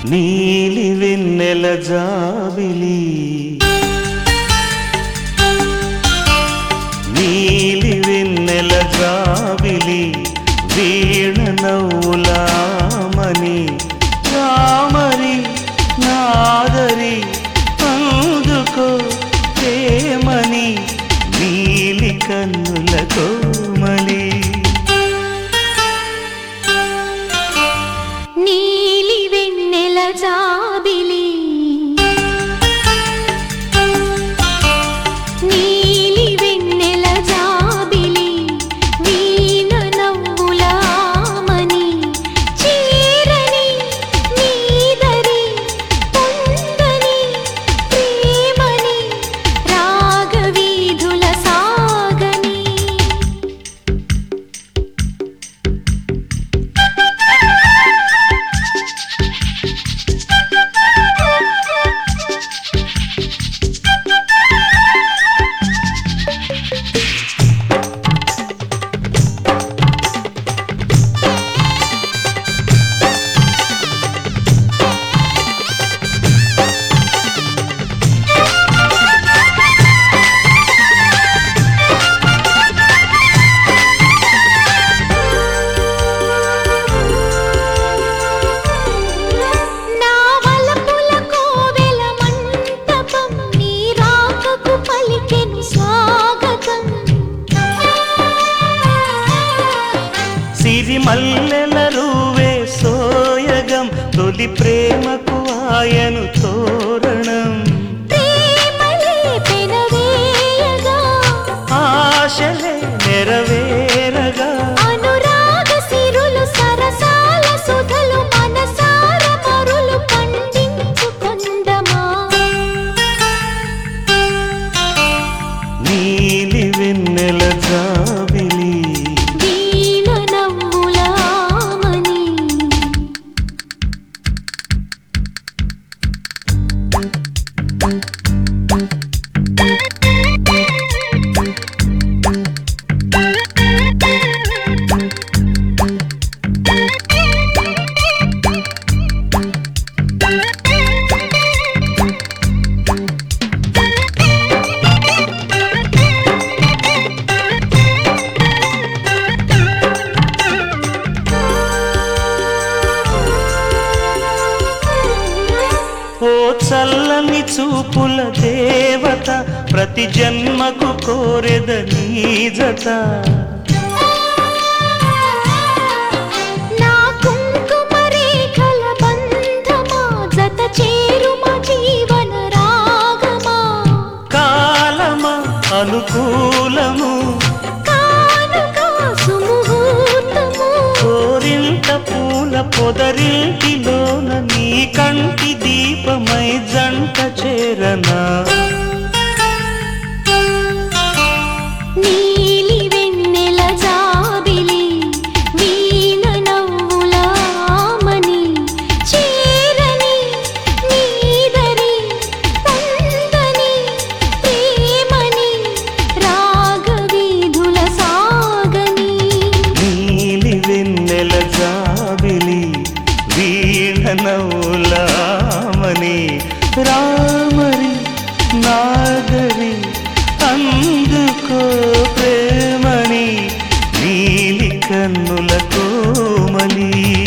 నీలి వెన్నెల జాబిలి నీలి వెన్నెల జాబిలి వీణ నవ్వులామని రామరి నాదరి అందుకో ప్రేమని నీలి కన్నుల కోమలి నీలి వెన్నెల జాబిలి నీలి వెన్నెల జాబిలి వీణ నవ్వులామని చీరని నీదరి పొందని ప్రేమని రాగవీధుల సాగని నా వలపుల కోవెల మంటపం నీ రాకకు పలికెను స్వాగతం సిరి మల్లెల రూవే సోయగం తొలి ప్రేమకు ఆయను తోరణం ప్రేమలే పెనవేయగా ఆశలే నెరవేరగా అనురాగ సిరులు సరసాల సుధలు మనసార మరులు పండించుకొందమా నీలి వెన్నెల జాబిలి వీణ నవ్వులామని ఓ చల్లని చూపుల దేవత ప్రతి జన్మకు కోరెద నీ జత నా కుంకుమ రేఖల బంధమా జత చేరుమ జీవన రాగమా కాలమా అనుకూలము కానుక సుముహూర్తము కోరింత పూల పొదరింటిలోన నీ కంటి దీపమై జంట చేరనా నీలి వెన్నెల జాబిలి వీణ నవ్వులామని చీరని నీదరి పొందని ప్రేమని రాగవీధుల సాగని నీలి వెన్నెల జాబిలి వీణ నవ్వులామని రామరి నాగరి అందుకో ప్రేమని నీలి కన్నుల కోమలి